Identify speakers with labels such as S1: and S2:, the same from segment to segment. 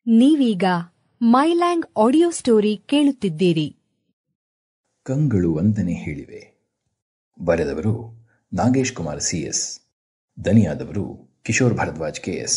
S1: ನೀವೀಗ ಮೈಲ್ಯಾಂಗ್ audio story ಕೇಳುತ್ತಿದ್ದೀರಿ
S2: ಕಂಗಳು ವಂದನೆ ಹೇಳಿವೆ ಬರೆದವರು ನಾಗೇಶ್ ಕುಮಾರ್ ಸಿಎಸ್ ದನಿಯಾದವರು ಕಿಶೋರ್ ಭರದ್ವಾಜ್ ಕೆಎಸ್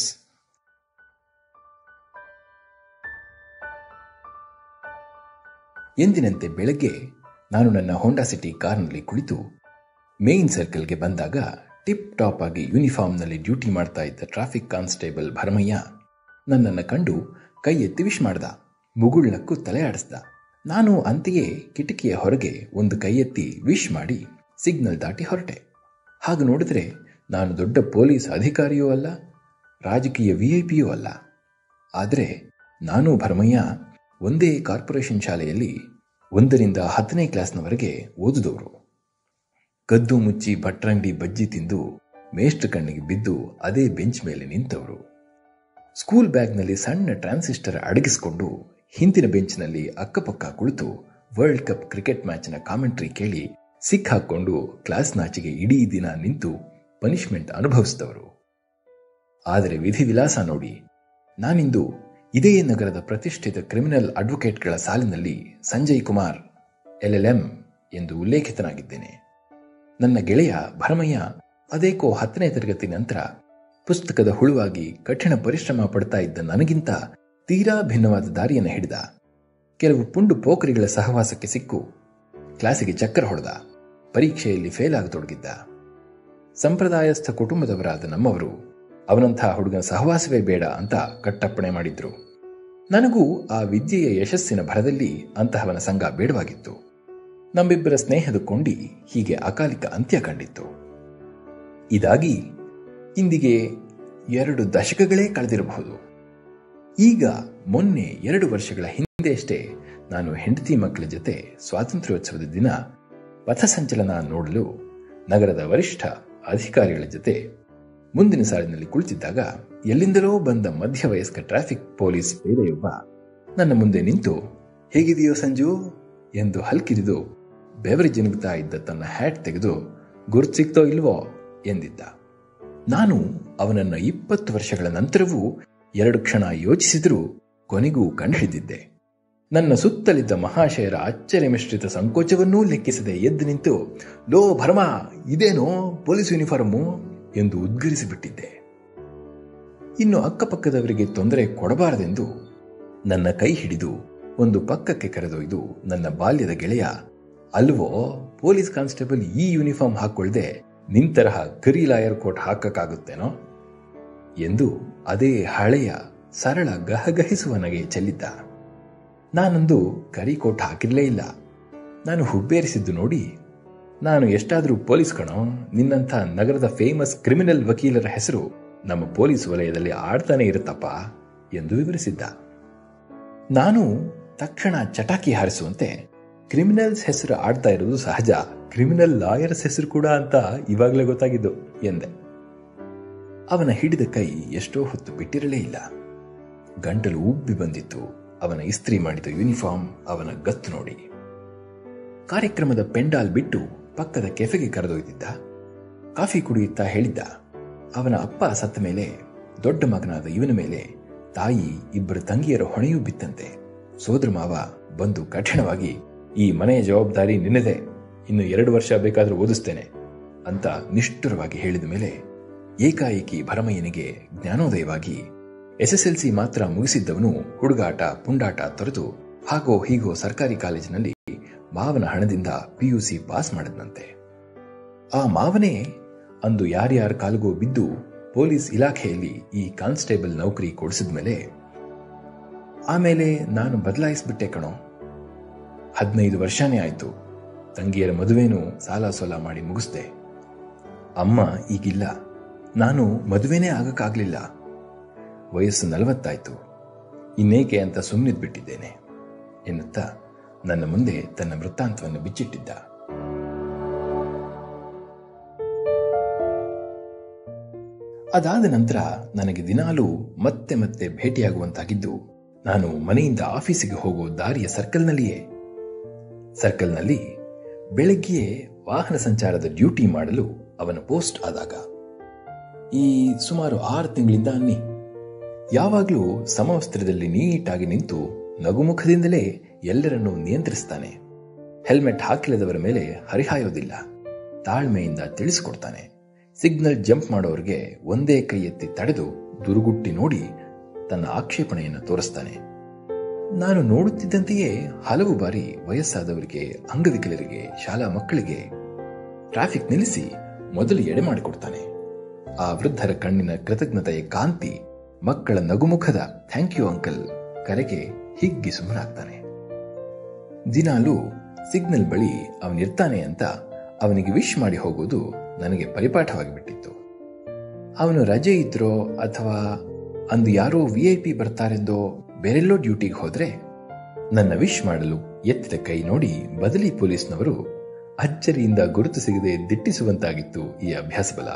S2: ಎಂದಿನಂತೆ ಬೆಳಗ್ಗೆ ನಾನು ನನ್ನ ಹೋಂಡಾ ಸಿಟಿ ಕಾರ್ನಲ್ಲಿ ಕುಳಿತು ಮೇನ್ ಸರ್ಕಲ್ಗೆ ಬಂದಾಗ ಟಿಪ್ ಟಾಪ್ ಆಗಿ ಯೂನಿಫಾರ್ಮ್ನಲ್ಲಿ ಡ್ಯೂಟಿ ಮಾಡ್ತಾ ಇದ್ದ ಟ್ರಾಫಿಕ್ ಕಾನ್ಸ್ಟೇಬಲ್ ಭರಮಯ್ಯ ನನ್ನನ್ನು ಕಂಡು ಕೈ ಎತ್ತಿ ವಿಶ್ ಮಾಡ್ದ ಮುಗುಳ್ನಕ್ಕೂ ತಲೆ ಆಡಿಸ್ದ ನಾನು ಅಂತೆಯೇ ಕಿಟಕಿಯ ಹೊರಗೆ ಒಂದು ಕೈ ಎತ್ತಿ ವಿಶ್ ಮಾಡಿ ಸಿಗ್ನಲ್ ದಾಟಿ ಹೊರಟೆ ಹಾಗೆ ನೋಡಿದ್ರೆ ನಾನು ದೊಡ್ಡ ಪೊಲೀಸ್ ಅಧಿಕಾರಿಯೂ ಅಲ್ಲ ರಾಜಕೀಯ ವಿ ಐ ಪಿಯೂ ಅಲ್ಲ ಆದರೆ ನಾನು ಭರಮಯ್ಯ ಒಂದೇ ಕಾರ್ಪೊರೇಷನ್ ಶಾಲೆಯಲ್ಲಿ ಒಂದರಿಂದ ಹತ್ತನೇ ಕ್ಲಾಸ್ನವರೆಗೆ ಓದಿದವರು ಕದ್ದು ಮುಚ್ಚಿ ಭಟ್ರಂಗಡಿ ಬಜ್ಜಿ ತಿಂದು ಮೇಷ್ಟ್ರ ಕಣ್ಣಿಗೆ ಬಿದ್ದು ಅದೇ ಬೆಂಚ್ ಮೇಲೆ ನಿಂತವರು ಸ್ಕೂಲ್ ಬ್ಯಾಗ್ನಲ್ಲಿ ಸಣ್ಣ ಟ್ರಾನ್ಸಿಸ್ಟರ್ ಅಡಗಿಸಿಕೊಂಡು ಹಿಂದಿನ ಬೆಂಚ್ನಲ್ಲಿ ಅಕ್ಕಪಕ್ಕ ಕುಳಿತು ವರ್ಲ್ಡ್ ಕಪ್ ಕ್ರಿಕೆಟ್ ಮ್ಯಾಚ್ನ ಕಾಮೆಂಟ್ರಿ ಕೇಳಿ ಸಿಕ್ ಹಾಕ್ಕೊಂಡು ಕ್ಲಾಸ್ನಾಚೆಗೆ ಇಡೀ ದಿನ ನಿಂತು ಪನಿಷ್ಮೆಂಟ್ ಅನುಭವಿಸಿದವರು ಆದರೆ ವಿಧಿವಿಲಾಸ ನೋಡಿ ನಾನಿಂದು ಇದೇ ನಗರದ ಪ್ರತಿಷ್ಠಿತ ಕ್ರಿಮಿನಲ್ ಅಡ್ವೊಕೇಟ್ಗಳ ಸಾಲಿನಲ್ಲಿ ಸಂಜಯ್ ಕುಮಾರ್ ಎಲ್ಎಲ್ಎಂ ಎಂದು ಉಲ್ಲೇಖಿತನಾಗಿದ್ದೇನೆ ನನ್ನ ಗೆಳೆಯ ಭರಮಯ್ಯ ಅದೇಕೋ ಹತ್ತನೇ ತರಗತಿ ನಂತರ ಪುಸ್ತಕದ ಹುಳುವಾಗಿ ಕಠಿಣ ಪರಿಶ್ರಮ ಪಡ್ತಾ ಇದ್ದ ನನಗಿಂತ ತೀರಾ ಭಿನ್ನವಾದ ದಾರಿಯನ್ನು ಹಿಡಿದ ಕೆಲವು ಪುಂಡು ಪೋಖರಿಗಳ ಸಹವಾಸಕ್ಕೆ ಸಿಕ್ಕು ಕ್ಲಾಸಿಗೆ ಚಕ್ಕರ ಹೊಡೆದ ಪರೀಕ್ಷೆಯಲ್ಲಿ ಫೇಲ್ ಆಗತೊಡಗಿದ್ದ ಸಂಪ್ರದಾಯಸ್ಥ ಕುಟುಂಬದವರಾದ ನಮ್ಮವರು ಅವನಂಥ ಹುಡುಗನ ಸಹವಾಸವೇ ಬೇಡ ಅಂತ ಕಟ್ಟಪ್ಪಣೆ ಮಾಡಿದ್ರು ನನಗೂ ಆ ವಿದ್ಯೆಯ ಯಶಸ್ಸಿನ ಭರದಲ್ಲಿ ಅಂತಹವನ ಸಂಘ ಬೇಡವಾಗಿತ್ತು ನಮ್ಮಿಬ್ಬರ ಸ್ನೇಹದ ಕೊಂಡಿ ಹೀಗೆ ಅಕಾಲಿಕ ಅಂತ್ಯ ಕಂಡಿತ್ತು ಇದಾಗಿ ಇಂದಿಗೆ ಎರಡು ದಶಕಗಳೇ ಕಳೆದಿರಬಹುದು ಈಗ ಮೊನ್ನೆ ಎರಡು ವರ್ಷಗಳ ಹಿಂದೆಯಷ್ಟೇ ನಾನು ಹೆಂಡತಿ ಮಕ್ಕಳ ಜೊತೆ ಸ್ವಾತಂತ್ರ್ಯೋತ್ಸವದ ದಿನ ಪಥಸಂಚಲನ ನೋಡಲು ನಗರದ ವರಿಷ್ಠ ಅಧಿಕಾರಿಗಳ ಜೊತೆ ಮುಂದಿನ ಸಾಲಿನಲ್ಲಿ ಕುಳಿತಿದ್ದಾಗ ಎಲ್ಲಿಂದಲೋ ಬಂದ ಮಧ್ಯವಯಸ್ಕ ಟ್ರಾಫಿಕ್ ಪೊಲೀಸ್ ಪೇದೆಯೊಬ್ಬ ನನ್ನ ಮುಂದೆ ನಿಂತು ಹೇಗಿದೆಯೋ ಸಂಜು ಎಂದು ಹಲ್ಕಿರಿದು ಬೆವರಿ ಜಿನುಗ್ತಾ ಇದ್ದ ತನ್ನ ಹ್ಯಾಟ್ ತೆಗೆದು ಗುರ್ತು ಸಿಕ್ತೋ ಇಲ್ವೋ ಎಂದಿದ್ದ ನಾನು ಅವನನ್ನ ಇಪ್ಪತ್ತು ವರ್ಷಗಳ ನಂತರವೂ ಎರಡು ಕ್ಷಣ ಯೋಚಿಸಿದರೂ ಕೊನೆಗೂ ಕಂಡುಹಿಡಿದಿದ್ದೆ ನನ್ನ ಸುತ್ತಲಿದ್ದ ಮಹಾಶಯರ ಅಚ್ಚರಿ ಮಿಶ್ರಿತ ಸಂಕೋಚವನ್ನೂ ಲೆಕ್ಕಿಸದೆ ಎದ್ದು ನಿಂತು ಲೋ ಭರಮ ಇದೇನೋ ಪೊಲೀಸ್ ಯೂನಿಫಾರ್ಮು ಎಂದು ಉದ್ಗರಿಸಿಬಿಟ್ಟಿದ್ದೆ ಇನ್ನು ಅಕ್ಕಪಕ್ಕದವರಿಗೆ ತೊಂದರೆ ಕೊಡಬಾರದೆಂದು ನನ್ನ ಕೈ ಹಿಡಿದು ಒಂದು ಪಕ್ಕಕ್ಕೆ ಕರೆದೊಯ್ದು ನನ್ನ ಬಾಲ್ಯದ ಗೆಳೆಯ ಅಲ್ವೋ ಪೊಲೀಸ್ ಕಾನ್ಸ್ಟೇಬಲ್ ಈ ಯೂನಿಫಾರ್ಮ್ ಹಾಕೊಳ್ದೆ ನಿಂತರಹ ಕರಿ ಲಾಯರ್ ಕೋಟ್ ಹಾಕಕ್ಕಾಗುತ್ತೇನೋ ಎಂದು ಅದೇ ಹಳೆಯ ಸರಳ ಗಹಗಹಿಸುವ ನಗೆ ಚೆಲ್ಲಿದ್ದ ನಾನೊಂದು ಕರಿ ಕೋಟ್ ಹಾಕಿರಲೇ ಇಲ್ಲ ನಾನು ಹುಬ್ಬೇರಿಸಿದ್ದು ನೋಡಿ ನಾನು ಎಷ್ಟಾದರೂ ಪೊಲೀಸ್ ಕಣೋ ನಿನ್ನಂಥ ನಗರದ ಫೇಮಸ್ ಕ್ರಿಮಿನಲ್ ವಕೀಲರ ಹೆಸರು ನಮ್ಮ ಪೊಲೀಸ್ ವಲಯದಲ್ಲಿ ಆಡ್ತಾನೆ ಇರುತ್ತಪ್ಪ ಎಂದು ವಿವರಿಸಿದ್ದ ನಾನು ತಕ್ಷಣ ಚಟಾಕಿ ಹಾರಿಸುವಂತೆ ಕ್ರಿಮಿನಲ್ಸ್ ಹೆಸರು ಆಡ್ತಾ ಇರೋದು ಸಹಜ ಕ್ರಿಮಿನಲ್ ಲಾಯರ್ಸ್ ಹೆಸರು ಕೂಡ ಅಂತ ಇವಾಗಲೇ ಗೊತ್ತಾಗಿದ್ದು ಎಂದೆ ಅವನ ಹಿಡಿದ ಕೈ ಎಷ್ಟೋ ಹೊತ್ತು ಬಿಟ್ಟಿರಲೇ ಇಲ್ಲ ಗಂಟಲು ಉಬ್ಬಿ ಬಂದಿತ್ತು ಅವನ ಇಸ್ತ್ರಿ ಮಾಡಿದ ಯೂನಿಫಾರ್ಮ್ ಅವನ ಗತ್ತು ನೋಡಿ ಕಾರ್ಯಕ್ರಮದ ಪೆಂಡಾಲ್ ಬಿಟ್ಟು ಪಕ್ಕದ ಕೆಫೆಗೆ ಕರೆದೊಯ್ದಿದ್ದ ಕಾಫಿ ಕುಡಿಯುತ್ತಾ ಹೇಳಿದ್ದ ಅವನ ಅಪ್ಪ ಸತ್ತ ಮೇಲೆ ದೊಡ್ಡ ಮಗನಾದ ಇವನ ಮೇಲೆ ತಾಯಿ ಇಬ್ಬರು ತಂಗಿಯರ ಹೊಣೆಯೂ ಬಿತ್ತಂತೆ ಸೋದರ ಮಾವ ಬಂದು ಕಠಿಣವಾಗಿ ಈ ಮನೆಯ ಜವಾಬ್ದಾರಿ ನಿನ್ನದೇ ಇನ್ನು ಎರಡು ವರ್ಷ ಬೇಕಾದರೂ ಓದಿಸ್ತೇನೆ ಅಂತ ನಿಷ್ಠುರವಾಗಿ ಹೇಳಿದ ಮೇಲೆ ಏಕಾಏಕಿ ಭರಮಯ್ಯನಿಗೆ ಜ್ಞಾನೋದಯವಾಗಿ ಎಸ್ಎಸ್ಎಲ್ಸಿ ಮಾತ್ರ ಮುಗಿಸಿದ್ದವನು ಹುಡುಗಾಟ ಪುಂಡಾಟ ತೊರೆದು ಹಾಗೋ ಹೀಗೋ ಸರ್ಕಾರಿ ಕಾಲೇಜಿನಲ್ಲಿ ಮಾವನ ಹಣದಿಂದ ಪಿಯುಸಿ ಪಾಸ್ ಮಾಡಿದ್ನಂತೆ ಆ ಮಾವನೇ ಅಂದು ಯಾರ್ಯಾರ ಕಾಲಿಗೋ ಬಿದ್ದು ಪೊಲೀಸ್ ಇಲಾಖೆಯಲ್ಲಿ ಈ ಕಾನ್ಸ್ಟೇಬಲ್ ನೌಕರಿ ಕೊಡಿಸಿದ ಮೇಲೆ ಆಮೇಲೆ ನಾನು ಬದಲಾಯಿಸ್ಬಿಟ್ಟೆ ಕಣೋ ಹದಿನೈದು ವರ್ಷನೇ ಆಯ್ತು ತಂಗಿಯರ ಮದುವೆನೂ ಸಾಲ ಸೋಲ ಮಾಡಿ ಮುಗಿಸ್ದೆ ಅಮ್ಮ ಈಗಿಲ್ಲ ನಾನು ಮದುವೆನೇ ಆಗಕ್ಕಾಗ್ಲಿಲ್ಲ ವಯಸ್ಸು ನಲವತ್ತಾಯ್ತು ಇನ್ನೇಕೆ ಅಂತ ಸುಮ್ಮನಿದ್ಬಿಟ್ಟಿದ್ದೇನೆ ಎನ್ನುತ್ತಾ ನನ್ನ ಮುಂದೆ ತನ್ನ ವೃತ್ತಾಂತವನ್ನು ಬಿಚ್ಚಿಟ್ಟಿದ್ದ ಅದಾದ ನಂತರ ನನಗೆ ದಿನಾಲೂ ಮತ್ತೆ ಮತ್ತೆ ಭೇಟಿಯಾಗುವಂತಾಗಿದ್ದು ನಾನು ಮನೆಯಿಂದ ಆಫೀಸಿಗೆ ಹೋಗೋ ದಾರಿಯ ಸರ್ಕಲ್ನಲ್ಲಿಯೇ ಸರ್ಕಲ್ನಲ್ಲಿ ಬೆಳಗ್ಗೆಯೇ ವಾಹನ ಸಂಚಾರದ ಡ್ಯೂಟಿ ಮಾಡಲು ಅವನ ಪೋಸ್ಟ್ ಆದಾಗ ಈ ಸುಮಾರು ಆರು ತಿಂಗಳಿಂದ ಅನ್ನಿ ಯಾವಾಗಲೂ ಸಮವಸ್ತ್ರದಲ್ಲಿ ನೀಟಾಗಿ ನಿಂತು ನಗುಮುಖದಿಂದಲೇ ಎಲ್ಲರನ್ನೂ ನಿಯಂತ್ರಿಸ್ತಾನೆ ಹೆಲ್ಮೆಟ್ ಹಾಕಿಲ್ಲದವರ ಮೇಲೆ ಹರಿಹಾಯೋದಿಲ್ಲ ತಾಳ್ಮೆಯಿಂದ ತಿಳಿಸಿಕೊಡ್ತಾನೆ ಸಿಗ್ನಲ್ ಜಂಪ್ ಮಾಡೋರಿಗೆ ಒಂದೇ ಕೈ ಎತ್ತಿ ತಡೆದು ದುರುಗುಟ್ಟಿ ನೋಡಿ ತನ್ನ ಆಕ್ಷೇಪಣೆಯನ್ನು ತೋರಿಸ್ತಾನೆ ನಾನು ನೋಡುತ್ತಿದ್ದಂತೆಯೇ ಹಲವು ಬಾರಿ ವಯಸ್ಸಾದವರಿಗೆ ಅಂಗವಿಕಲರಿಗೆ ಶಾಲಾ ಮಕ್ಕಳಿಗೆ ಟ್ರಾಫಿಕ್ ನಿಲ್ಲಿಸಿ ಮೊದಲು ಎಡೆ ಮಾಡಿಕೊಡ್ತಾನೆ ಆ ವೃದ್ಧರ ಕಣ್ಣಿನ ಕೃತಜ್ಞತೆಯ ಕಾಂತಿ ಮಕ್ಕಳ ನಗುಮುಖದ ಥ್ಯಾಂಕ್ ಯು ಅಂಕಲ್ ಕರೆಗೆ ಹಿಗ್ಗಿ ಸುಮ್ಮನಾಗ್ತಾನೆ ದಿನಾಲೂ ಸಿಗ್ನಲ್ ಬಳಿ ಅವನಿರ್ತಾನೆ ಅಂತ ಅವನಿಗೆ ವಿಶ್ ಮಾಡಿ ಹೋಗುವುದು ನನಗೆ ಪರಿಪಾಠವಾಗಿ ಬಿಟ್ಟಿತ್ತು ಅವನು ರಜೆ ಇದ್ರೋ ಅಥವಾ ಅಂದು ಯಾರೋ ವಿ ಐ ಪಿ ಬರ್ತಾರೆಂದೋ ಬೇರೆಲ್ಲೋ ಡ್ಯೂಟಿಗೆ ಹೋದ್ರೆ ನನ್ನ ವಿಶ್ ಮಾಡಲು ಎತ್ತಿದ ಕೈ ನೋಡಿ ಬದಲಿ ಪೊಲೀಸ್ನವರು ಅಚ್ಚರಿಯಿಂದ ಗುರುತು ಸಿಗದೆ ದಿಟ್ಟಿಸುವಂತಾಗಿತ್ತು ಈ ಅಭ್ಯಾಸ ಬಲ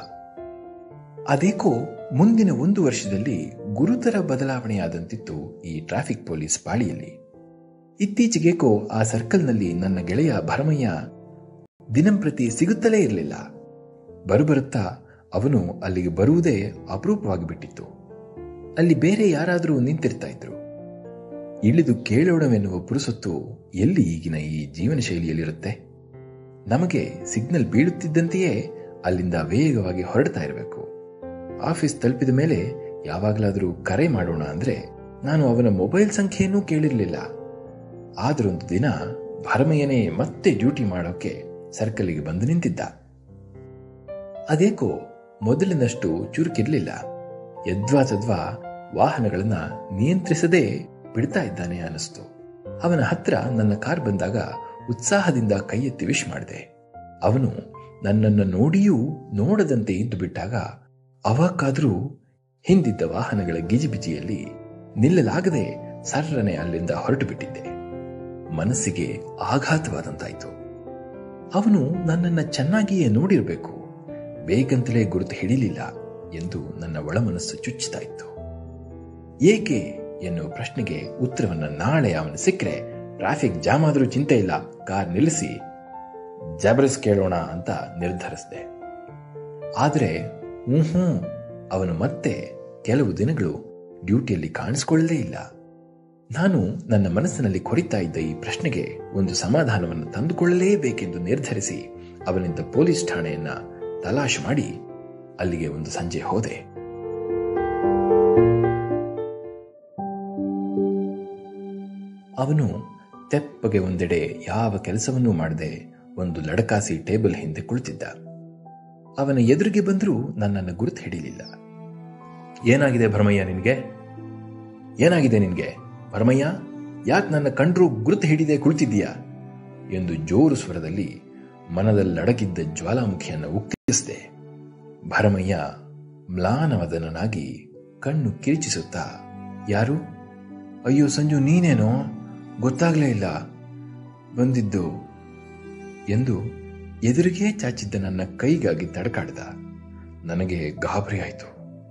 S2: ಅದೇಕೋ ಮುಂದಿನ ಒಂದು ವರ್ಷದಲ್ಲಿ ಗುರುತರ ಬದಲಾವಣೆಯಾದಂತಿತ್ತು ಈ ಟ್ರಾಫಿಕ್ ಪೊಲೀಸ್ ಪಾಳಿಯಲ್ಲಿ ಇತ್ತೀಚೆಗೇಕೋ ಆ ಸರ್ಕಲ್ನಲ್ಲಿ ನನ್ನ ಗೆಳೆಯ ಭರಮಯ್ಯ ದಿನಂಪ್ರತಿ ಸಿಗುತ್ತಲೇ ಇರಲಿಲ್ಲ ಬರುಬರುತ್ತಾ ಅವನು ಅಲ್ಲಿಗೆ ಬರುವುದೇ ಅಪರೂಪವಾಗಿ ಬಿಟ್ಟಿತ್ತು ಅಲ್ಲಿ ಬೇರೆ ಯಾರಾದರೂ ನಿಂತಿರ್ತಾ ಇದ್ರು ಇಳಿದು ಕೇಳೋಣವೆನ್ನುವ ಪುರುಸೊತ್ತು ಎಲ್ಲಿ ಈಗಿನ ಈ ಜೀವನ ಶೈಲಿಯಲ್ಲಿರುತ್ತೆ ನಮಗೆ ಸಿಗ್ನಲ್ ಬೀಳುತ್ತಿದ್ದಂತೆಯೇ ಅಲ್ಲಿಂದ ವೇಗವಾಗಿ ಹೊರಡ್ತಾ ಇರಬೇಕು ಆಫೀಸ್ ತಲುಪಿದ ಮೇಲೆ ಯಾವಾಗಲಾದರೂ ಕರೆ ಮಾಡೋಣ ಅಂದ್ರೆ ನಾನು ಅವನ ಮೊಬೈಲ್ ಸಂಖ್ಯೆಯನ್ನೂ ಕೇಳಿರಲಿಲ್ಲ ಆದರೊಂದು ದಿನ ಭರಮಯ್ಯನೇ ಮತ್ತೆ ಡ್ಯೂಟಿ ಮಾಡೋಕೆ ಸರ್ಕಲ್ಗೆ ಬಂದು ನಿಂತಿದ್ದ ಅದೇಕೋ ಮೊದಲಿನಷ್ಟು ಚುರುಕಿರ್ಲಿಲ್ಲ ಯದ್ವಾ ತದ್ವಾ ವಾಹನಗಳನ್ನ ನಿಯಂತ್ರಿಸದೇ ಬಿಡ್ತಾ ಇದ್ದಾನೆ ಅನಿಸ್ತು ಅವನ ಹತ್ರ ನನ್ನ ಕಾರ್ ಬಂದಾಗ ಉತ್ಸಾಹದಿಂದ ಕೈ ಎತ್ತಿ ವಿಶ್ ಮಾಡಿದೆ ಅವನು ನನ್ನನ್ನು ನೋಡಿಯೂ ನೋಡದಂತೆ ಇದ್ದು ಬಿಟ್ಟಾಗ ಅವಕ್ಕಾದರೂ ಹಿಂದಿದ್ದ ವಾಹನಗಳ ಗಿಜಿಬಿಜಿಯಲ್ಲಿ ನಿಲ್ಲಲಾಗದೆ ಸರ್ರನೆ ಅಲ್ಲಿಂದ ಹೊರಟು ಬಿಟ್ಟಿದ್ದೆ ಮನಸ್ಸಿಗೆ ಆಘಾತವಾದಂತಾಯಿತು ಅವನು ನನ್ನನ್ನು ಚೆನ್ನಾಗಿಯೇ ನೋಡಿರಬೇಕು ಬೇಗಂತಲೇ ಗುರುತು ಹಿಡಿಲಿಲ್ಲ ಎಂದು ನನ್ನ ಒಳಮನಸ್ಸು ಚುಚ್ಚುತ್ತಾ ಇತ್ತು ಏಕೆ ಎನ್ನುವ ಪ್ರಶ್ನೆಗೆ ಉತ್ತರವನ್ನ ನಾಳೆ ಅವನು ಸಿಕ್ಕರೆ ಟ್ರಾಫಿಕ್ ಜಾಮ್ ಆದರೂ ಚಿಂತೆ ಇಲ್ಲ ಕಾರ್ ನಿಲ್ಲಿಸಿ ಜಬರಸ್ ಕೇಳೋಣ ಅಂತ ನಿರ್ಧರಿಸಿದೆ ಆದರೆ ಹ್ಞೂ ಅವನು ಮತ್ತೆ ಕೆಲವು ದಿನಗಳು ಡ್ಯೂಟಿಯಲ್ಲಿ ಕಾಣಿಸ್ಕೊಳ್ಳಲೇ ಇಲ್ಲ ನಾನು ನನ್ನ ಮನಸ್ಸಿನಲ್ಲಿ ಕೊರಿತಾ ಇದ್ದ ಈ ಪ್ರಶ್ನೆಗೆ ಒಂದು ಸಮಾಧಾನವನ್ನು ತಂದುಕೊಳ್ಳಲೇಬೇಕೆಂದು ನಿರ್ಧರಿಸಿ ಅವನಿಂದ ಪೊಲೀಸ್ ಠಾಣೆಯನ್ನ ತಲಾಶ್ ಮಾಡಿ ಅಲ್ಲಿಗೆ ಒಂದು ಸಂಜೆ ಹೋದೆ ಅವನು ತೆಪ್ಪಗೆ ಒಂದೆಡೆ ಯಾವ ಕೆಲಸವನ್ನೂ ಮಾಡದೆ ಒಂದು ಲಡಕಾಸಿ ಟೇಬಲ್ ಹಿಂದೆ ಕುಳಿತಿದ್ದ ಅವನ ಎದುರಿಗೆ ಬಂದರೂ ನನ್ನನ್ನು ಗುರುತು ಹಿಡಿಲಿಲ್ಲ ಏನಾಗಿದೆ ಭರಮಯ್ಯ ನಿನಗೆ ಏನಾಗಿದೆ ನಿನಗೆ ಭರಮಯ್ಯ ಯಾಕೆ ನನ್ನ ಕಂಡ್ರು ಗುರುತು ಹಿಡಿದೆ ಕುಳಿತಿದ್ದೀಯಾ ಎಂದು ಜೋರು ಸ್ವರದಲ್ಲಿ ಮನದಲ್ಲಡಗಿದ್ದ ಜ್ವಾಲಾಮುಖಿಯನ್ನು ಉಕ್ಕಿಸಿದೆ ಭರಮಯ್ಯ ಮ್ಲಾನವದನಾಗಿ ಕಣ್ಣು ಕಿರಿಚಿಸುತ್ತಾ ಯಾರು ಅಯ್ಯೋ ಸಂಜು ನೀನೇನೋ ಗೊತ್ತಾಗ್ಲೇ ಇಲ್ಲ ಬಂದಿದ್ದು ಎಂದು ಎದುರಿಗೆ ಚಾಚಿದ್ದ ನನ್ನ ಕೈಗಾಗಿ ತಡಕಾಡ್ದ ನನಗೆ ಗಾಬರಿ ಆಯಿತು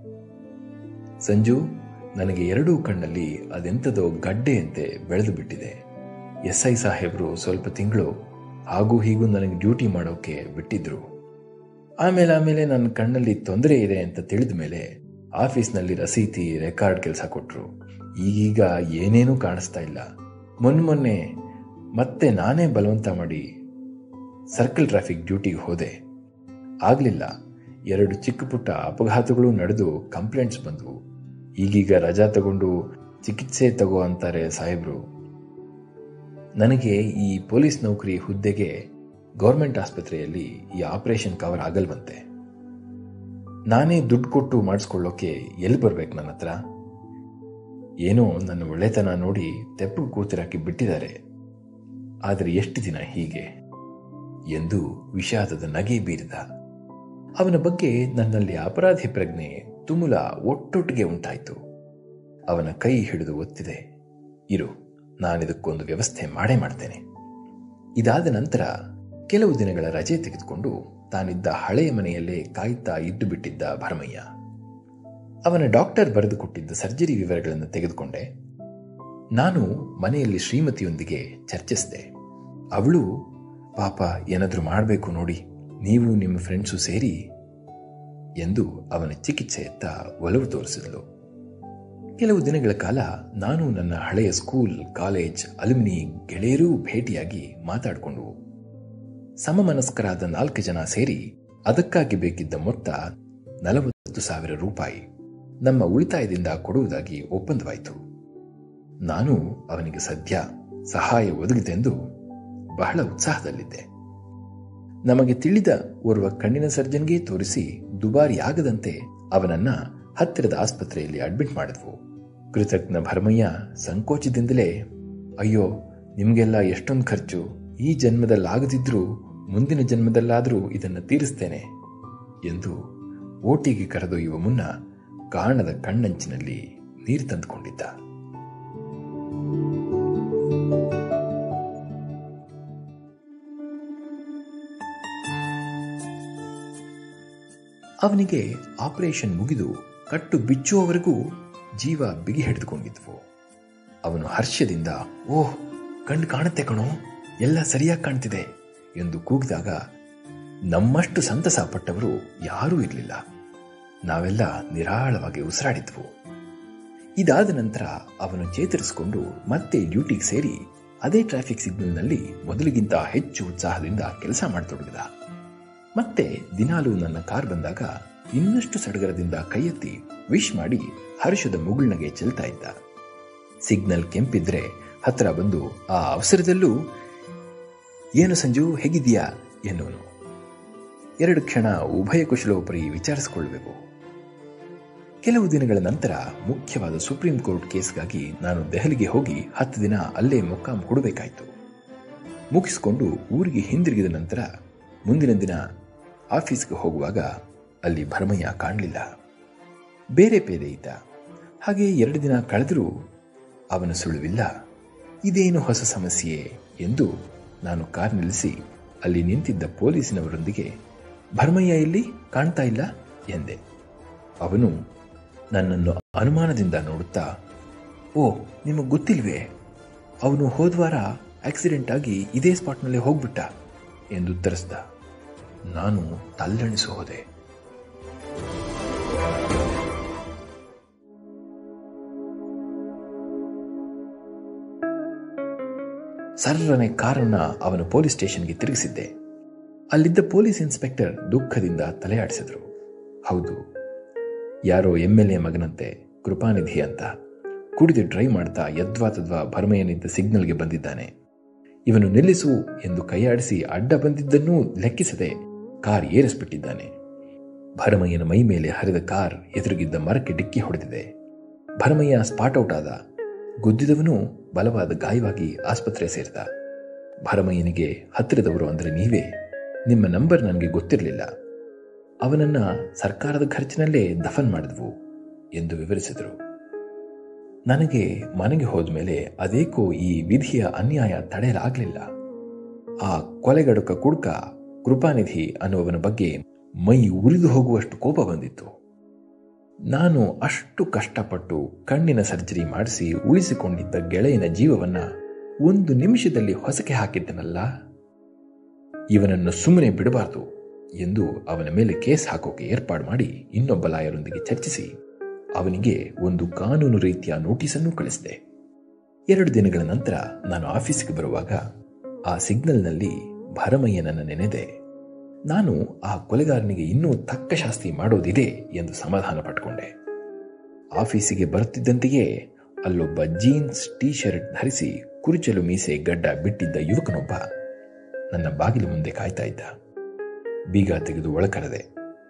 S2: ಸಂಜು ನನಗೆ ಎರಡೂ ಕಣ್ಣಲ್ಲಿ ಅದೆಂಥದೋ ಗಡ್ಡೆಯಂತೆ ಬೆಳೆದು ಬಿಟ್ಟಿದೆ ಎಸ್ ಐ ಸಾಹೇಬರು ಸ್ವಲ್ಪ ತಿಂಗಳು ಹಾಗೂ ಹೀಗೂ ನನಗೆ ಡ್ಯೂಟಿ ಮಾಡೋಕೆ ಬಿಟ್ಟಿದ್ರು ಆಮೇಲೆ ಆಮೇಲೆ ನನ್ನ ಕಣ್ಣಲ್ಲಿ ತೊಂದರೆ ಇದೆ ಅಂತ ತಿಳಿದ ಮೇಲೆ ಆಫೀಸ್ನಲ್ಲಿ ರಸೀತಿ ರೆಕಾರ್ಡ್ ಕೆಲಸ ಕೊಟ್ಟರು ಈಗೀಗ ಏನೇನೂ ಕಾಣಿಸ್ತಾ ಇಲ್ಲ ಮೊನ್ನೆ ಮೊನ್ನೆ ಮತ್ತೆ ನಾನೇ ಬಲವಂತ ಮಾಡಿ ಸರ್ಕಲ್ ಟ್ರಾಫಿಕ್ ಡ್ಯೂಟಿಗೆ ಹೋದೆ ಆಗಲಿಲ್ಲ ಎರಡು ಚಿಕ್ಕ ಪುಟ್ಟ ಅಪಘಾತಗಳು ನಡೆದು ಕಂಪ್ಲೇಂಟ್ಸ್ ಬಂದವು ಈಗೀಗ ರಜಾ ತಗೊಂಡು ಚಿಕಿತ್ಸೆ ತಗೋ ಅಂತಾರೆ ಸಾಹೇಬ್ರು ನನಗೆ ಈ ಪೊಲೀಸ್ ನೌಕರಿ ಹುದ್ದೆಗೆ ಗೌರ್ಮೆಂಟ್ ಆಸ್ಪತ್ರೆಯಲ್ಲಿ ಈ ಆಪರೇಷನ್ ಕವರ್ ಆಗಲ್ವಂತೆ ನಾನೇ ದುಡ್ಡು ಕೊಟ್ಟು ಮಾಡಿಸ್ಕೊಳ್ಳೋಕೆ ಎಲ್ಲಿ ಬರ್ಬೇಕು ನನ್ನ ಹತ್ರ ಏನೋ ನನ್ನ ಒಳ್ಳೆತನ ನೋಡಿ ತೆಪ್ಪು ಕೂತಿರಾಕಿ ಬಿಟ್ಟಿದ್ದಾರೆ ಆದರೆ ಎಷ್ಟು ದಿನ ಹೀಗೆ ಎಂದು ವಿಷಾದದ ನಗೆ ಬೀರಿದ ಅವನ ಬಗ್ಗೆ ನನ್ನಲ್ಲಿ ಅಪರಾಧಿ ಪ್ರಜ್ಞೆ ತುಮುಲ ಒಟ್ಟೊಟ್ಟಿಗೆ ಉಂಟಾಯಿತು ಅವನ ಕೈ ಹಿಡಿದು ಒತ್ತಿದೆ ಇರು ನಾನಿದಕ್ಕೊಂದು ವ್ಯವಸ್ಥೆ ಮಾಡೇ ಮಾಡ್ತೇನೆ ಇದಾದ ನಂತರ ಕೆಲವು ದಿನಗಳ ರಜೆ ತೆಗೆದುಕೊಂಡು ತಾನಿದ್ದ ಹಳೆಯ ಮನೆಯಲ್ಲೇ ಕಾಯ್ತಾ ಇದ್ದು ಬಿಟ್ಟಿದ್ದ ಭರಮಯ್ಯ ಅವನ ಡಾಕ್ಟರ್ ಬರೆದು ಕೊಟ್ಟಿದ್ದ ಸರ್ಜರಿ ವಿವರಗಳನ್ನು ತೆಗೆದುಕೊಂಡೆ ನಾನು ಮನೆಯಲ್ಲಿ ಶ್ರೀಮತಿಯೊಂದಿಗೆ ಚರ್ಚಿಸಿದೆ ಅವಳು ಪಾಪ ಏನಾದರೂ ಮಾಡಬೇಕು ನೋಡಿ ನೀವು ನಿಮ್ಮ ಫ್ರೆಂಡ್ಸು ಸೇರಿ ಎಂದು ಅವನ ಚಿಕಿತ್ಸೆಯತ್ತ ಒಲವು ತೋರಿಸಿದಳು ಕೆಲವು ದಿನಗಳ ಕಾಲ ನಾನು ನನ್ನ ಹಳೆಯ ಸ್ಕೂಲ್ ಕಾಲೇಜ್ ಅಲ್ಯುಮಿನಿ ಗೆಳೆಯರೂ ಭೇಟಿಯಾಗಿ ಮಾತಾಡಿಕೊಂಡು ಸಮಮನಸ್ಕರಾದ ನಾಲ್ಕು ಜನ ಸೇರಿ ಅದಕ್ಕಾಗಿ ಬೇಕಿದ್ದ ಮೊತ್ತ ನಲವತ್ತು ಸಾವಿರ ರೂಪಾಯಿ ನಮ್ಮ ಉಳಿತಾಯದಿಂದ ಕೊಡುವುದಾಗಿ ಒಪ್ಪಂದವಾಯಿತು ನಾನು ಅವನಿಗೆ ಸದ್ಯ ಸಹಾಯ ಒದಗಿದೆಂದು ಬಹಳ ಉತ್ಸಾಹದಲ್ಲಿದ್ದೆ ನಮಗೆ ತಿಳಿದ ಓರ್ವ ಕಣ್ಣಿನ ಸರ್ಜನ್ಗೆ ತೋರಿಸಿ ದುಬಾರಿಯಾಗದಂತೆ ಅವನನ್ನ ಹತ್ತಿರದ ಆಸ್ಪತ್ರೆಯಲ್ಲಿ ಅಡ್ಮಿಟ್ ಮಾಡಿದ್ವು ಕೃತಜ್ಞ ಭರಮಯ್ಯ ಸಂಕೋಚದಿಂದಲೇ ಅಯ್ಯೋ ನಿಮಗೆಲ್ಲ ಎಷ್ಟೊಂದು ಖರ್ಚು ಈ ಜನ್ಮದಲ್ಲಾಗದಿದ್ರೂ ಮುಂದಿನ ಜನ್ಮದಲ್ಲಾದರೂ ಇದನ್ನು ತೀರಿಸ್ತೇನೆ ಎಂದು ಓಟಿಗೆ ಕರೆದೊಯ್ಯುವ ಮುನ್ನ ಕಾಣದ ಕಣ್ಣಂಚಿನಲ್ಲಿ ನೀರು ತಂದುಕೊಂಡಿದ್ದ ಅವನಿಗೆ ಆಪರೇಷನ್ ಮುಗಿದು ಕಟ್ಟು ಬಿಚ್ಚುವವರೆಗೂ ಜೀವ ಬಿಗಿ ಹಿಡಿದುಕೊಂಡಿದ್ವು ಅವನು ಹರ್ಷದಿಂದ ಓಹ್ ಕಣ್ಣು ಕಾಣುತ್ತೆ ಕಣೋ ಎಲ್ಲ ಸರಿಯಾಗಿ ಕಾಣ್ತಿದೆ ಎಂದು ಕೂಗಿದಾಗ ನಮ್ಮಷ್ಟು ಸಂತಸ ಪಟ್ಟವರು ಯಾರೂ ಇರಲಿಲ್ಲ ನಾವೆಲ್ಲ ನಿರಾಳವಾಗಿ ಉಸಿರಾಡಿದ್ವು ಇದಾದ ನಂತರ ಅವನು ಚೇತರಿಸಿಕೊಂಡು ಮತ್ತೆ ಡ್ಯೂಟಿಗೆ ಸೇರಿ ಅದೇ ಟ್ರಾಫಿಕ್ ಸಿಗ್ನಲ್ನಲ್ಲಿ ಮೊದಲಿಗಿಂತ ಹೆಚ್ಚು ಉತ್ಸಾಹದಿಂದ ಕೆಲಸ ಮಾಡತೊಡಗಿದ ಮತ್ತೆ ದಿನಾಲೂ ನನ್ನ ಕಾರ್ ಬಂದಾಗ ಇನ್ನಷ್ಟು ಸಡಗರದಿಂದ ಕೈ ಎತ್ತಿ ವಿಶ್ ಮಾಡಿ ಹರ್ಷದ ಮುಗುಳ್ನಗೆ ಚೆಲ್ತಾ ಇದ್ದ ಸಿಗ್ನಲ್ ಕೆಂಪಿದ್ರೆ ಹತ್ರ ಬಂದು ಆ ಅವಸರದಲ್ಲೂ ಏನು ಸಂಜು ಹೇಗಿದೀಯಾ ಎನ್ನುವನು ಎರಡು ಕ್ಷಣ ಉಭಯ ಕುಶಲೋಪರಿ ವಿಚಾರಿಸಿಕೊಳ್ಳಬೇಕು ಕೆಲವು ದಿನಗಳ ನಂತರ ಮುಖ್ಯವಾದ ಸುಪ್ರೀಂ ಕೋರ್ಟ್ ಕೇಸ್ಗಾಗಿ ನಾನು ದೆಹಲಿಗೆ ಹೋಗಿ ಹತ್ತು ದಿನ ಅಲ್ಲೇ ಮೊಕ್ಕಾಂ ಕೊಡಬೇಕಾಯಿತು ಮುಗಿಸಿಕೊಂಡು ಊರಿಗೆ ಹಿಂದಿರುಗಿದ ನಂತರ ಮುಂದಿನ ದಿನ ಆಫೀಸ್ಗೆ ಹೋಗುವಾಗ ಅಲ್ಲಿ ಭರಮಯ್ಯ ಕಾಣಲಿಲ್ಲ ಬೇರೆ ಬೇರೆ ಇದ್ದ ಹಾಗೆ ಎರಡು ದಿನ ಕಳೆದರೂ ಅವನ ಸುಳುವಿಲ್ಲ ಇದೇನು ಹೊಸ ಸಮಸ್ಯೆ ಎಂದು ನಾನು ಕಾರ್ ನಿಲ್ಲಿಸಿ ಅಲ್ಲಿ ನಿಂತಿದ್ದ ಪೊಲೀಸಿನವರೊಂದಿಗೆ ಭರಮಯ್ಯ ಇಲ್ಲಿ ಕಾಣ್ತಾ ಇಲ್ಲ ಎಂದೆ ಅವನು ನನ್ನನ್ನು ಅನುಮಾನದಿಂದ ನೋಡುತ್ತಾ ಓ ನಿಮಗೆ ಗೊತ್ತಿಲ್ವೇ ಅವನು ಹೋದ್ವಾರ ಆಕ್ಸಿಡೆಂಟ್ ಆಗಿ ಇದೇ ಸ್ಪಾಟ್ನಲ್ಲೇ ಹೋಗ್ಬಿಟ್ಟ ಎಂದು ಉತ್ತರಿಸಿದ ನಾನು ತಲ್ಲಣಿಸು ಹೋದೆ ಸರ್ರನೆ ಕಾರನ್ನ ಅವನು ಪೊಲೀಸ್ ಸ್ಟೇಷನ್ಗೆ ತಿರುಗಿಸಿದ್ದೆ ಅಲ್ಲಿದ್ದ ಪೊಲೀಸ್ ಇನ್ಸ್ಪೆಕ್ಟರ್ ದುಃಖದಿಂದ ತಲೆಯಾಡಿಸಿದ್ರು ಹೌದು ಯಾರೋ ಎಂ ಎಲ್ ಎ ಮಗನಂತೆ ಕೃಪಾನಿಧಿ ಅಂತ ಕುಡಿದು ಡ್ರೈವ್ ಮಾಡ್ತಾ ಯದ್ವಾ ತದ್ವಾ ಭರಮಯ್ಯನಿದ್ದ ಸಿಗ್ನಲ್ಗೆ ಬಂದಿದ್ದಾನೆ ಇವನು ನಿಲ್ಲಿಸು ಎಂದು ಕೈಯಾಡಿಸಿ ಅಡ್ಡ ಬಂದಿದ್ದನ್ನೂ ಲೆಕ್ಕಿಸದೆ ಕಾರ್ ಏರಿಸ್ಬಿಟ್ಟಿದ್ದಾನೆ ಭರಮಯ್ಯನ ಮೈ ಮೇಲೆ ಹರಿದ ಕಾರ್ ಎದುರುಗಿದ್ದ ಮರಕ್ಕೆ ಡಿಕ್ಕಿ ಹೊಡೆದಿದೆ ಭರಮಯ್ಯ ಸ್ಪಾಟ್ ಔಟ್ ಆದ ಗುದ್ದಿದವನು ಬಲವಾದ ಗಾಯವಾಗಿ ಆಸ್ಪತ್ರೆ ಸೇರಿದ ಭರಮಯ್ಯನಿಗೆ ಹತ್ತಿರದವರು ಅಂದರೆ ನೀವೇ ನಿಮ್ಮ ನಂಬರ್ ನನಗೆ ಗೊತ್ತಿರಲಿಲ್ಲ ಅವನನ್ನ ಸರ್ಕಾರದ ಖರ್ಚಿನಲ್ಲೇ ದಫನ್ ಮಾಡಿದ್ವು ಎಂದು ವಿವರಿಸಿದರು ನನಗೆ ಮನೆಗೆ ಹೋದ್ಮೇಲೆ ಅದೇಕೋ ಈ ವಿಧಿಯ ಅನ್ಯಾಯ ತಡೆಯಲಾಗಲಿಲ್ಲ ಆ ಕೊಲೆಗಡುಕ ಕುಡ್ಕ ಕೃಪಾನಿಧಿ ಅನ್ನುವವನ ಬಗ್ಗೆ ಮೈ ಉರಿದು ಹೋಗುವಷ್ಟು ಕೋಪ ಬಂದಿತ್ತು ನಾನು ಅಷ್ಟು ಕಷ್ಟಪಟ್ಟು ಕಣ್ಣಿನ ಸರ್ಜರಿ ಮಾಡಿಸಿ ಉಳಿಸಿಕೊಂಡಿದ್ದ ಗೆಳೆಯನ ಜೀವವನ್ನ ಒಂದು ನಿಮಿಷದಲ್ಲಿ ಹೊಸಕೆ ಹಾಕಿದ್ದನಲ್ಲ ಇವನನ್ನು ಸುಮ್ಮನೆ ಬಿಡಬಾರದು ಎಂದು ಅವನ ಮೇಲೆ ಕೇಸ್ ಹಾಕೋಕೆ ಏರ್ಪಾಡು ಮಾಡಿ ಇನ್ನೊಬ್ಬ ಲಾಯರೊಂದಿಗೆ ಚರ್ಚಿಸಿ ಅವನಿಗೆ ಒಂದು ಕಾನೂನು ರೀತಿಯ ನೋಟಿಸನ್ನು ಕಳಿಸಿದೆ ಎರಡು ದಿನಗಳ ನಂತರ ನಾನು ಆಫೀಸ್ಗೆ ಬರುವಾಗ ಆ ಸಿಗ್ನಲ್ನಲ್ಲಿ ಭರಮಯ್ಯನನ್ನು ನೆನೆದೆ ನಾನು ಆ ಕೊಲೆಗಾರನಿಗೆ ಇನ್ನೂ ತಕ್ಕ ಶಾಸ್ತಿ ಮಾಡೋದಿದೆ ಎಂದು ಸಮಾಧಾನ ಪಟ್ಕೊಂಡೆ ಆಫೀಸಿಗೆ ಬರುತ್ತಿದ್ದಂತೆಯೇ ಅಲ್ಲೊಬ್ಬ ಜೀನ್ಸ್ ಟೀ ಶರ್ಟ್ ಧರಿಸಿ ಕುರುಚಲು ಮೀಸೆ ಗಡ್ಡ ಬಿಟ್ಟಿದ್ದ ಯುವಕನೊಬ್ಬ ನನ್ನ ಬಾಗಿಲು ಮುಂದೆ ಕಾಯ್ತಾ ಇದ್ದ ಬೀಗ ತೆಗೆದು ಒಳಕರೆದೆ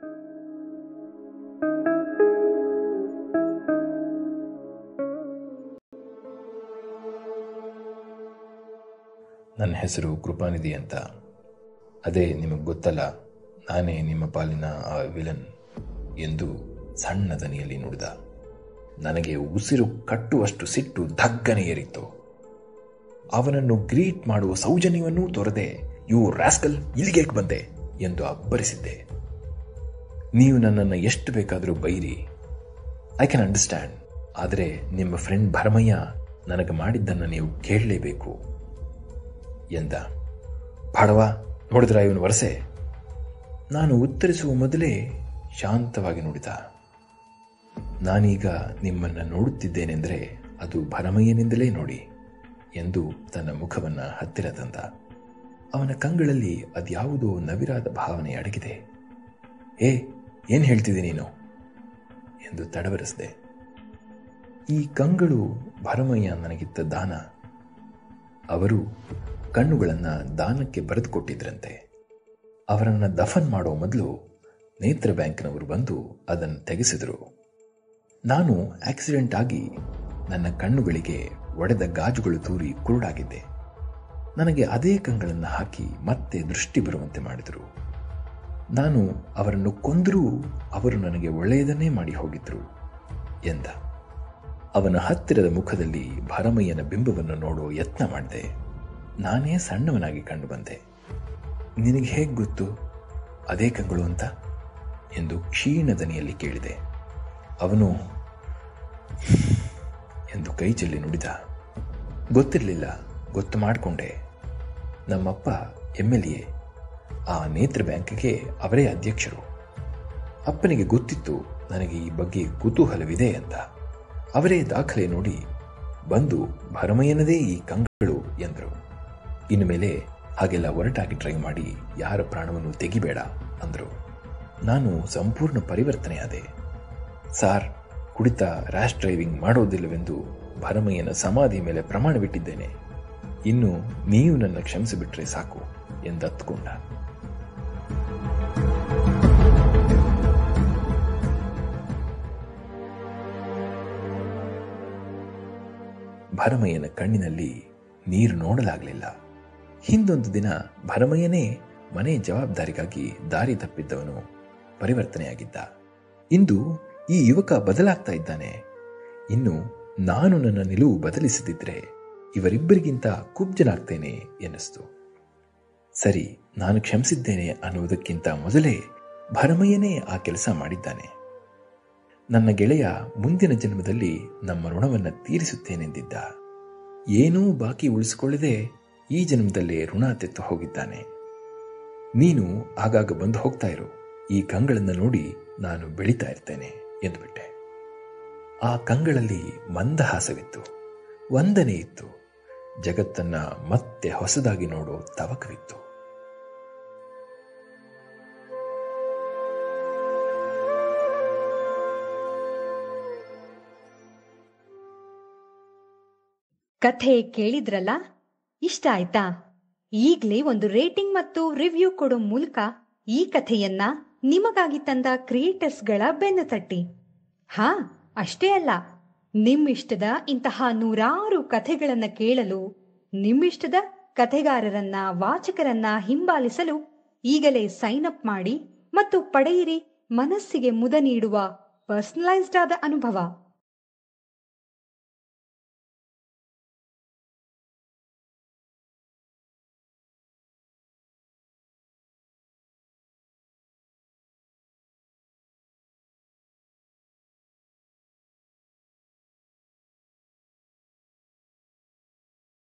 S2: ನನ್ನ ಹೆಸರು ಕೃಪಾನಿಧಿ ಅಂತ ಅದೇ ನಿಮಗೆ ಗೊತ್ತಲ್ಲ ನಾನೇ ನಿಮ್ಮ ಪಾಲಿನ ಆ ವಿಲನ್ ಎಂದು ಸಣ್ಣ ದನಿಯಲ್ಲಿ ನುಡಿದ ನನಗೆ ಉಸಿರು ಕಟ್ಟುವಷ್ಟು ಸಿಟ್ಟು ಧಗ್ಗನೆ ಏರಿತ್ತು ಅವನನ್ನು ಗ್ರೀಟ್ ಮಾಡುವ ಸೌಜನ್ಯವನ್ನೂ ತೋರದೆ ಇವು ರಾಸ್ಕಲ್ ಇಲ್ಲಿಗೆ ಬಂದೆ ಎಂದು ಅಬ್ಬರಿಸಿದ್ದೆ ನೀವು ನನ್ನನ್ನು ಎಷ್ಟು ಬೇಕಾದರೂ ಬೈರಿ ಐ ಕ್ಯಾನ್ ಅಂಡರ್ಸ್ಟ್ಯಾಂಡ್ ಆದರೆ ನಿಮ್ಮ ಫ್ರೆಂಡ್ ಭರಮಯ್ಯ ನನಗೆ ಮಾಡಿದ್ದನ್ನು ನೀವು ಕೇಳಲೇಬೇಕು ಎಂದ ಬಾಡವ ನೋಡಿದ್ರ ಇವನು ವರಸೆ ನಾನು ಉತ್ತರಿಸುವ ಮೊದಲೇ ಶಾಂತವಾಗಿ ನುಡಿದ ನಾನೀಗ ನಿಮ್ಮನ್ನು ನೋಡುತ್ತಿದ್ದೇನೆಂದರೆ ಅದು ಭರಮಯ್ಯನಿಂದಲೇ ನೋಡಿ ಎಂದು ತನ್ನ ಮುಖವನ್ನು ಹತ್ತಿರ ತಂದ ಅವನ ಕಂಗಳಲ್ಲಿ ಅದ್ಯಾವುದೋ ನವಿರಾದ ಭಾವನೆ ಅಡಗಿದೆ ಏ ಏನು ಹೇಳ್ತಿದ್ದೆ ನೀನು ಎಂದು ತಡವರಿಸಿದೆ ಈ ಕಂಗಳು ಭರಮಯ್ಯ ನನಗಿತ್ತ ದಾನ ಅವರು ಕಣ್ಣುಗಳನ್ನು ದಾನಕ್ಕೆ ಬರೆದುಕೊಟ್ಟಿದ್ರಂತೆ ಅವರನ್ನು ದಫನ್ ಮಾಡೋ ಮೊದಲು ನೇತ್ರ ಬ್ಯಾಂಕ್ನವರು ಬಂದು ಅದನ್ನು ತೆಗೆಸಿದರು ನಾನು ಆಕ್ಸಿಡೆಂಟ್ ಆಗಿ ನನ್ನ ಕಣ್ಣುಗಳಿಗೆ ಒಡೆದ ಗಾಜುಗಳು ತೂರಿ ಕುರುಡಾಗಿದ್ದೆ ನನಗೆ ಅದೇ ಕಂಗಳನ್ನು ಹಾಕಿ ಮತ್ತೆ ದೃಷ್ಟಿ ಬರುವಂತೆ ಮಾಡಿದರು ನಾನು ಅವರನ್ನು ಕೊಂದರೂ ಅವರು ನನಗೆ ಒಳ್ಳೆಯದನ್ನೇ ಮಾಡಿ ಹೋಗಿದ್ರು ಎಂದ ಅವನ ಹತ್ತಿರದ ಮುಖದಲ್ಲಿ ಭರಮಯ್ಯನ ಬಿಂಬವನ್ನು ನೋಡೋ ಯತ್ನ ಮಾಡಿದೆ ನಾನೇ ಸಣ್ಣವನಾಗಿ ಕಂಡು ಬಂದೆ ನಿನಗೆ ಹೇಗೆ ಗೊತ್ತು ಅದೇ ಕಂಗಳು ಅಂತ ಎಂದು ಕ್ಷೀಣ ದನಿಯಲ್ಲಿ ಕೇಳಿದೆ ಅವನು ಎಂದು ಕೈ ಚೆಲ್ಲಿ ನುಡಿದ ಗೊತ್ತಿರಲಿಲ್ಲ ಗೊತ್ತು ಮಾಡಿಕೊಂಡೆ ನಮ್ಮಪ್ಪ ಎಮ್ ಎಲ್ ಎ ಆ ನೇತ್ರ ಬ್ಯಾಂಕ್ಗೆ ಅವರೇ ಅಧ್ಯಕ್ಷರು ಅಪ್ಪನಿಗೆ ಗೊತ್ತಿತ್ತು ನನಗೆ ಈ ಬಗ್ಗೆ ಕುತೂಹಲವಿದೆ ಅಂತ ಅವರೇ ದಾಖಲೆ ನೋಡಿ ಬಂದು ಭರಮಯ್ಯನದೇ ಈ ಕಂಗಳು ಎಂದರು ಇನ್ನು ಮೇಲೆ ಹಾಗೆಲ್ಲ ಒರಟಾಗಿ ಟ್ರೈ ಮಾಡಿ ಯಾರ ಪ್ರಾಣವನ್ನು ತೆಗಿಬೇಡ ಅಂದರು ನಾನು ಸಂಪೂರ್ಣ ಪರಿವರ್ತನೆಯಾದೆ ಸಾರ್ ಕುಡಿತ ರ್ಯಾಶ್ ಡ್ರೈವಿಂಗ್ ಮಾಡೋದಿಲ್ಲವೆಂದು ಭರಮಯ್ಯನ ಸಮಾಧಿ ಮೇಲೆ ಪ್ರಮಾಣವಿಟ್ಟಿದ್ದೇನೆ ಇನ್ನು ನೀವು ನನ್ನ ಕ್ಷಮಿಸಿಬಿಟ್ರೆ ಸಾಕು ಎಂದತ್ಕೊಂಡ ಭರಮಯ್ಯನ ಕಣ್ಣಿನಲ್ಲಿ ನೀರು ನೋಡಲಾಗಲಿಲ್ಲ ಹಿಂದೊಂದು ದಿನ ಭರಮಯ್ಯನೇ ಮನೆ ಜವಾಬ್ದಾರಿಗಾಗಿ ದಾರಿ ತಪ್ಪಿದ್ದವನು ಪರಿವರ್ತನೆಯಾಗಿದ್ದ ಇಂದು ಈ ಯುವಕ ಬದಲಾಗ್ತಾ ಇದ್ದಾನೆ ಇನ್ನು ನಾನು ನನ್ನ ನಿಲುವು ಬದಲಿಸದಿದ್ರೆ ಇವರಿಬ್ಬರಿಗಿಂತ ಕುಬ್ಜನಾಗ್ತೇನೆ ಎನ್ನಿಸ್ತು ಸರಿ ನಾನು ಕ್ಷಮಿಸಿದ್ದೇನೆ ಅನ್ನುವುದಕ್ಕಿಂತ ಮೊದಲೇ ಭರಮಯ್ಯನೇ ಆ ಕೆಲಸ ಮಾಡಿದ್ದಾನೆ ನನ್ನ ಗೆಳೆಯ ಮುಂದಿನ ಜನ್ಮದಲ್ಲಿ ನಮ್ಮ ಋಣವನ್ನು ತೀರಿಸುತ್ತೇನೆಂದಿದ್ದ ಏನೂ ಬಾಕಿ ಉಳಿಸಿಕೊಳ್ಳದೆ ಈ ಜನ್ಮದಲ್ಲೇ ಋಣ ತೆತ್ತು ಹೋಗಿದ್ದಾನೆ ನೀನು ಆಗಾಗ ಬಂದು ಹೋಗ್ತಾ ಇರು ಈ ಕಂಗಳನ್ನು ನೋಡಿ ನಾನು ಬೆಳೀತಾ ಇರ್ತೇನೆ ಎಂದುಬಿಟ್ಟೆ ಆ ಕಂಗಳಲ್ಲಿ ಮಂದಹಾಸವಿತ್ತು ವಂದನೆ ಇತ್ತು ಜಗತ್ತನ್ನ ಮತ್ತೆ ಹೊಸದಾಗಿ ನೋಡೋ ತವಕವಿತ್ತು
S1: ಕಥೆ ಕೇಳಿದ್ರಲ್ಲ ಇಷ್ಟ ಆಯ್ತಾ ಈಗ್ಲೇ ಒಂದು ರೇಟಿಂಗ್ ಮತ್ತು ರಿವ್ಯೂ ಕೊಡೋ ಮೂಲಕ ಈ ಕಥೆಯನ್ನ ನಿಮಗಾಗಿ ತಂದ ಕ್ರಿಯೇಟರ್ಸ್ಗಳ ಬೆನ್ನು ತಟ್ಟಿ ಹಾ ಅಷ್ಟೇ ಅಲ್ಲ ನಿಮ್ಮಿಷ್ಟದ ಇಂತಹ ನೂರಾರು ಕಥೆಗಳನ್ನ ಕೇಳಲು ನಿಮ್ಮಿಷ್ಟದ ಕಥೆಗಾರರನ್ನ ವಾಚಕರನ್ನ ಹಿಂಬಾಲಿಸಲು ಈಗಲೇ ಸೈನ್ ಅಪ್ ಮಾಡಿ ಮತ್ತು ಪಡೆಯಿರಿ ಮನಸ್ಸಿಗೆ ಮುದ ನೀಡುವ ಪರ್ಸನಲೈಸ್ಡ್ ಆದ ಅನುಭವ